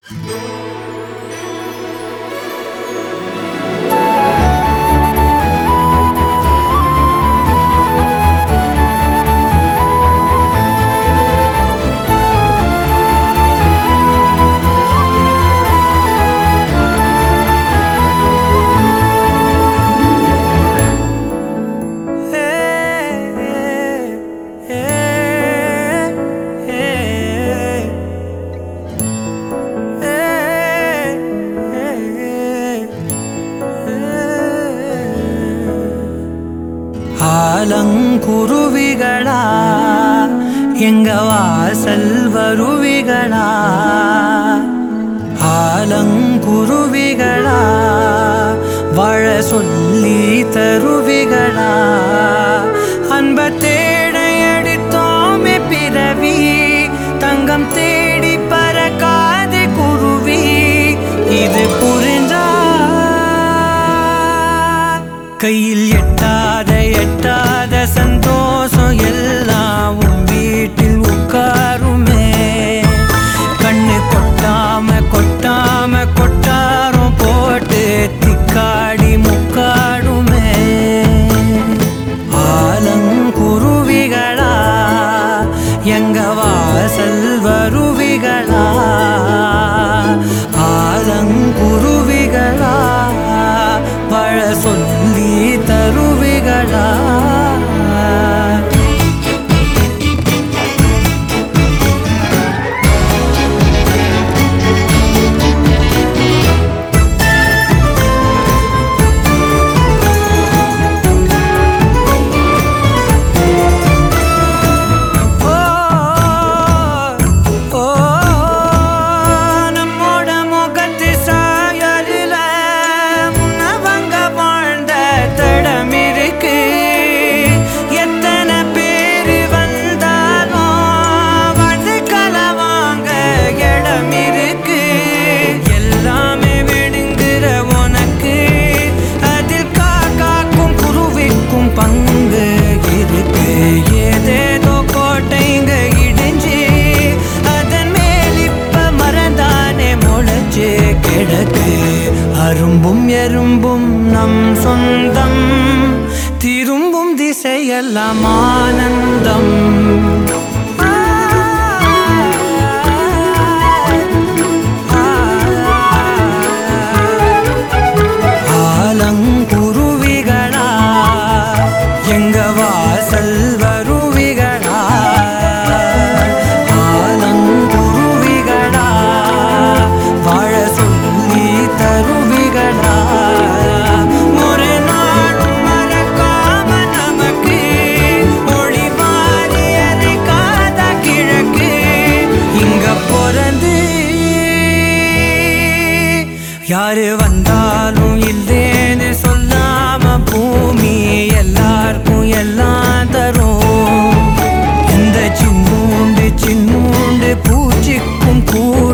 ஆலங்குருவிகளா எங்க வாசல் வருவிகளா ஆலங்குருவிகளா வாழ சொல்லி தருவிகளா அன்ப தேடை அடித்தோமே பிறவி தங்கம் தேடி பறக்காது குருவி இது புரிஞ்சா கையில் எட்டாத எட்டாத சந்தோஷம் எல்லாம் உன் வீட்டில் உட்காருமே கண்ணு கொட்டாம கொட்டாம கொட்டாரம் போட்டு திக்காடி முக்காடுமே ஆலங்குருவிகளா எங்க வாசல் வருவிகளா ஆலங்குருவிகளா வாழ சொல்லி தருவிகளா ஓ ஓ நம்மோட முகத்து சாயலில முன்னவங்க வாழ்ந்த தடம் இருக்கு எத்தனை பேரு வந்தாலும் வந்து கலவாங்க இடம் இருக்கு எல்லாமே விடுங்கிற உனக்கு அதில் காக்காக்கும் குருவிக்கும் பங்கு இருக்கு ஏதேதோ கோட்டைங்க இடிஞ்சு அதன் மேல் இப்ப மறந்தானே முளைச்சு கிடக்கு அரும்பும் எறும்பும் நம் சொந்தம் திரும்பும் திசையெல்லாம் ஆனந்தம் ஆலங்குருவிகளா எங்க வாசல் வருவிகளா ஆலங்குருவிகளா வாழ சொல்லி தருவிகளா ஒரு நாளும் மறக்காம நமக்கு ஒளி மாறி அறிக்காத கிழக்கு இங்க பிறந்து யாரு வந்தாலும் இல்லேன்னு சொல்லாம பூமி எல்லாருக்கும் எல்லாம் தரும் இந்த சின்னூண்டு சின்னூண்டு பூச்சிக்கும் கூட